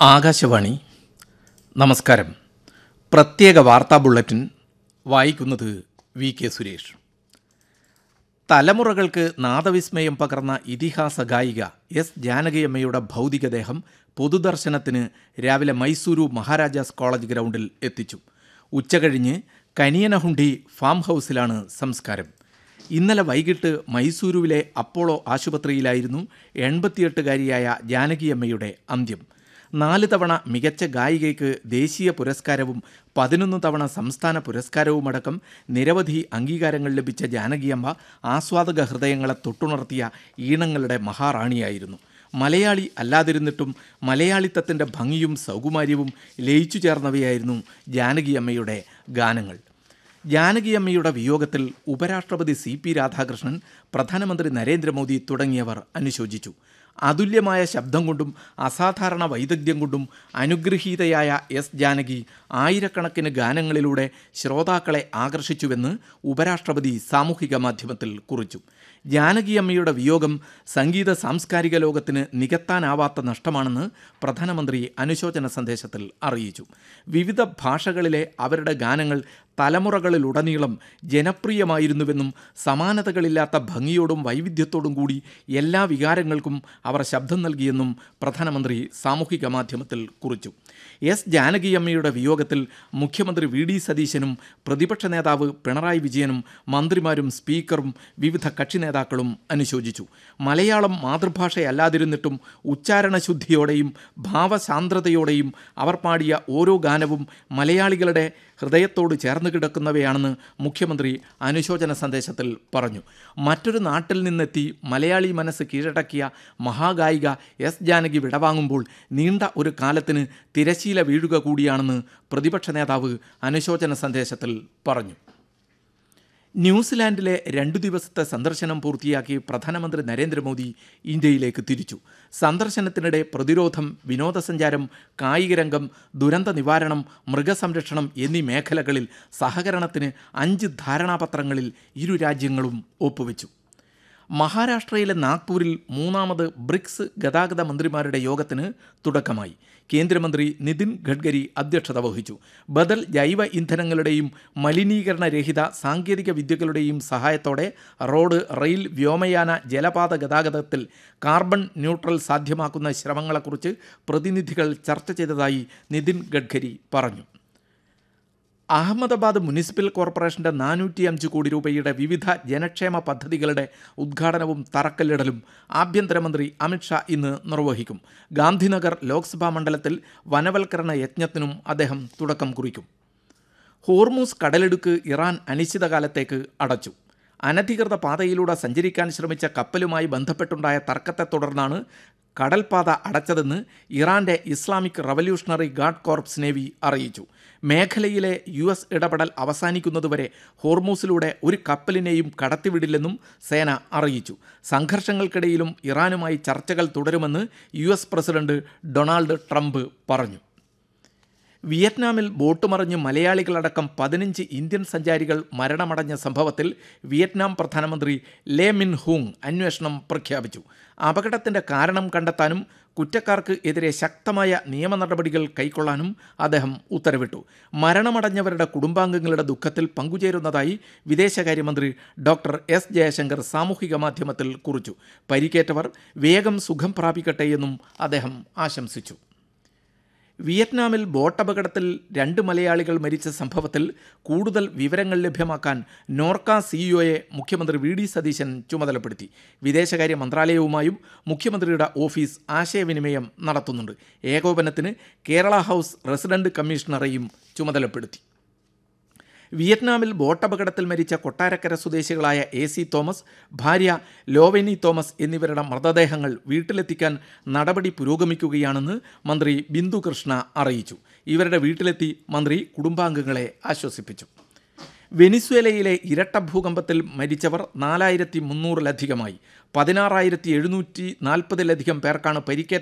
ആകാശവാണി നമസ്കാരം പ്രത്യേക വാർത്താ ബുള്ളറ്റിൻ വായിക്കുന്നത് വി കെ സുരേഷ് തലമുറകൾക്ക് നാദവിസ്മയം പകർന്ന ഇതിഹാസ ഗായിക എസ് ജാനകിയമ്മയുടെ ഭൗതികദേഹം പൊതുദർശനത്തിന് രാവിലെ മൈസൂരു മഹാരാജാസ് കോളേജ് ഗ്രൗണ്ടിൽ എത്തിച്ചു ഉച്ചകഴിഞ്ഞ് കനിയനഹുണ്ടി ഫാം ഹൗസിലാണ് സംസ്കാരം ഇന്നലെ വൈകിട്ട് മൈസൂരുവിലെ അപ്പോളോ ആശുപത്രിയിലായിരുന്നു എൺപത്തിയെട്ടുകാരിയായ ജാനകിയമ്മയുടെ അന്ത്യം നാല് തവണ മികച്ച ഗായികയ്ക്ക് ദേശീയ പുരസ്കാരവും പതിനൊന്ന് തവണ സംസ്ഥാന പുരസ്കാരവുമടക്കം നിരവധി അംഗീകാരങ്ങൾ ലഭിച്ച ജാനകിയമ്മ ആസ്വാദക ഹൃദയങ്ങളെ തൊട്ടുണർത്തിയ ഈണങ്ങളുടെ മഹാറാണിയായിരുന്നു മലയാളി അല്ലാതിരുന്നിട്ടും മലയാളിത്തത്തിൻ്റെ ഭംഗിയും സൗകുമാര്യവും ലയിച്ചു ചേർന്നവയായിരുന്നു ജാനകിയമ്മയുടെ ഗാനങ്ങൾ ജാനകിയമ്മയുടെ വിയോഗത്തിൽ ഉപരാഷ്ട്രപതി സി പി രാധാകൃഷ്ണൻ പ്രധാനമന്ത്രി നരേന്ദ്രമോദി തുടങ്ങിയവർ അനുശോചിച്ചു അതുല്യമായ ശബ്ദം കൊണ്ടും അസാധാരണ വൈദഗ്ധ്യം കൊണ്ടും അനുഗ്രഹീതയായ എസ് ജാനകി ആയിരക്കണക്കിന് ഗാനങ്ങളിലൂടെ ശ്രോതാക്കളെ ആകർഷിച്ചുവെന്ന് ഉപരാഷ്ട്രപതി സാമൂഹിക മാധ്യമത്തിൽ കുറിച്ചു ജാനകിയമ്മയുടെ വിയോഗം സംഗീത സാംസ്കാരിക ലോകത്തിന് നികത്താനാവാത്ത നഷ്ടമാണെന്ന് പ്രധാനമന്ത്രി അനുശോചന സന്ദേശത്തിൽ അറിയിച്ചു വിവിധ ഭാഷകളിലെ അവരുടെ ഗാനങ്ങൾ തലമുറകളിലുടനീളം ജനപ്രിയമായിരുന്നുവെന്നും സമാനതകളില്ലാത്ത ഭംഗിയോടും വൈവിധ്യത്തോടും കൂടി എല്ലാ വികാരങ്ങൾക്കും അവർ ശബ്ദം നൽകിയെന്നും പ്രധാനമന്ത്രി സാമൂഹിക മാധ്യമത്തിൽ കുറിച്ചു എസ് ജാനകിയമ്മയുടെ വിയോഗത്തിൽ മുഖ്യമന്ത്രി വി ഡി സതീശനും പ്രതിപക്ഷ നേതാവ് പിണറായി വിജയനും മന്ത്രിമാരും സ്പീക്കറും വിവിധ കക്ഷി നേതാക്കളും അനുശോചിച്ചു മലയാളം മാതൃഭാഷയല്ലാതിരുന്നിട്ടും ഉച്ചാരണശുദ്ധിയോടെയും ഭാവസാന്ദ്രതയോടെയും അവർ പാടിയ ഓരോ ഗാനവും മലയാളികളുടെ ഹൃദയത്തോട് ചേർന്ന് കിടക്കുന്നവയാണെന്ന് മുഖ്യമന്ത്രി അനുശോചന സന്ദേശത്തിൽ പറഞ്ഞു മറ്റൊരു നാട്ടിൽ നിന്നെത്തി മലയാളി മനസ്സ് കീഴടക്കിയ മഹാഗായിക എസ് ജാനകി വിടവാങ്ങുമ്പോൾ നീണ്ട ഒരു കാലത്തിന് തിരശീല വീഴുക കൂടിയാണെന്ന് പ്രതിപക്ഷ നേതാവ് അനുശോചന സന്ദേശത്തിൽ പറഞ്ഞു ന്യൂസിലാൻഡിലെ രണ്ടു ദിവസത്തെ സന്ദർശനം പൂർത്തിയാക്കി പ്രധാനമന്ത്രി നരേന്ദ്രമോദി ഇന്ത്യയിലേക്ക് തിരിച്ചു സന്ദർശനത്തിനിടെ പ്രതിരോധം വിനോദസഞ്ചാരം കായികരംഗം ദുരന്ത നിവാരണം മൃഗസംരക്ഷണം എന്നീ മേഖലകളിൽ സഹകരണത്തിന് അഞ്ച് ധാരണാപത്രങ്ങളിൽ ഇരു രാജ്യങ്ങളും ഒപ്പുവെച്ചു മഹാരാഷ്ട്രയിലെ നാഗ്പൂരിൽ മൂന്നാമത് ബ്രിക്സ് ഗതാഗത മന്ത്രിമാരുടെ യോഗത്തിന് തുടക്കമായി കേന്ദ്രമന്ത്രി നിതിൻ ഗഡ്കരി അധ്യക്ഷത വഹിച്ചു ബദൽ ജൈവ ഇന്ധനങ്ങളുടെയും മലിനീകരണരഹിത സാങ്കേതിക വിദ്യകളുടെയും സഹായത്തോടെ റോഡ് റെയിൽ വ്യോമയാന ജലപാത ഗതാഗതത്തിൽ കാർബൺ ന്യൂട്രൽ സാധ്യമാക്കുന്ന ശ്രമങ്ങളെക്കുറിച്ച് പ്രതിനിധികൾ ചർച്ച ചെയ്തതായി നിതിൻ ഗഡ്കരി പറഞ്ഞു അഹമ്മദാബാദ് മുനിസിപ്പൽ കോർപ്പറേഷന്റെ നാനൂറ്റി അഞ്ച് കോടി രൂപയുടെ വിവിധ ജനക്ഷേമ പദ്ധതികളുടെ ഉദ്ഘാടനവും തറക്കല്ലിടലും ആഭ്യന്തരമന്ത്രി അമിത്ഷാ ഇന്ന് നിർവഹിക്കും ഗാന്ധിനഗർ ലോക്സഭാ മണ്ഡലത്തിൽ വനവൽക്കരണ യജ്ഞത്തിനും അദ്ദേഹം തുടക്കം കുറിക്കും ഹോർമൂസ് കടലിടുക്ക് ഇറാൻ അനിശ്ചിതകാലത്തേക്ക് അടച്ചു അനധികൃത പാതയിലൂടെ സഞ്ചരിക്കാൻ ശ്രമിച്ച കപ്പലുമായി ബന്ധപ്പെട്ടുണ്ടായ തർക്കത്തെ തുടർന്നാണ് കടൽപാത അടച്ചതെന്ന് ഇറാന്റെ Islamic Revolutionary Guard Corps Navy അറിയിച്ചു മേഖലയിലെ യു എസ് ഇടപെടൽ അവസാനിക്കുന്നതുവരെ ഹോർമൂസിലൂടെ ഒരു കപ്പലിനെയും കടത്തിവിടില്ലെന്നും സേന അറിയിച്ചു സംഘർഷങ്ങൾക്കിടയിലും ഇറാനുമായി ചർച്ചകൾ തുടരുമെന്ന് U S president Donald Trump പറഞ്ഞു വിയറ്റ്നാമിൽ ബോട്ട് മറിഞ്ഞ് മലയാളികളടക്കം പതിനഞ്ച് ഇന്ത്യൻ സഞ്ചാരികൾ മരണമടഞ്ഞ സംഭവത്തിൽ വിയറ്റ്നാം പ്രധാനമന്ത്രി ലേ മിൻ ഹൂങ് അന്വേഷണം പ്രഖ്യാപിച്ചു അപകടത്തിൻ്റെ കാരണം കണ്ടെത്താനും കുറ്റക്കാർക്ക് എതിരെ ശക്തമായ നിയമ നടപടികൾ കൈക്കൊള്ളാനും അദ്ദേഹം ഉത്തരവിട്ടു മരണമടഞ്ഞവരുടെ കുടുംബാംഗങ്ങളുടെ ദുഃഖത്തിൽ പങ്കുചേരുന്നതായി വിദേശകാര്യമന്ത്രി ഡോക്ടർ എസ് ജയശങ്കർ സാമൂഹിക മാധ്യമത്തിൽ കുറിച്ചു പരിക്കേറ്റവർ വേഗം സുഖം പ്രാപിക്കട്ടെയെന്നും അദ്ദേഹം ആശംസിച്ചു വിയറ്റ്നാമിൽ ബോട്ടപകടത്തിൽ രണ്ട് മലയാളികൾ മരിച്ച സംഭവത്തിൽ കൂടുതൽ വിവരങ്ങൾ ലഭ്യമാക്കാൻ നോർക്ക സിഇഒയെ മുഖ്യമന്ത്രി വി ഡി സതീശൻ ചുമതലപ്പെടുത്തി വിദേശകാര്യ മന്ത്രാലയവുമായും മുഖ്യമന്ത്രിയുടെ ഓഫീസ് ആശയവിനിമയം നടത്തുന്നുണ്ട് ഏകോപനത്തിന് കേരള ഹൗസ് റെസിഡന്റ് കമ്മീഷണറെയും ചുമതലപ്പെടുത്തി വിയറ്റ്നാമിൽ ബോട്ടപകടത്തിൽ മരിച്ച കൊട്ടാരക്കര സ്വദേശികളായ എ സി തോമസ് ഭാര്യ ലോവനി തോമസ് എന്നിവരുടെ മൃതദേഹങ്ങൾ വീട്ടിലെത്തിക്കാൻ നടപടി പുരോഗമിക്കുകയാണെന്ന് മന്ത്രി ബിന്ദു കൃഷ്ണ അറിയിച്ചു ഇവരുടെ വീട്ടിലെത്തി മന്ത്രി കുടുംബാംഗങ്ങളെ ആശ്വസിപ്പിച്ചു വെനിസ്വേലയിലെ ഇരട്ട ഭൂകമ്പത്തിൽ മരിച്ചവർ നാലായിരത്തി മുന്നൂറിലധികമായി പതിനാറായിരത്തി എഴുന്നൂറ്റി നാൽപ്പതിലധികം പേർക്കാണ് പരിക്കേറ്റ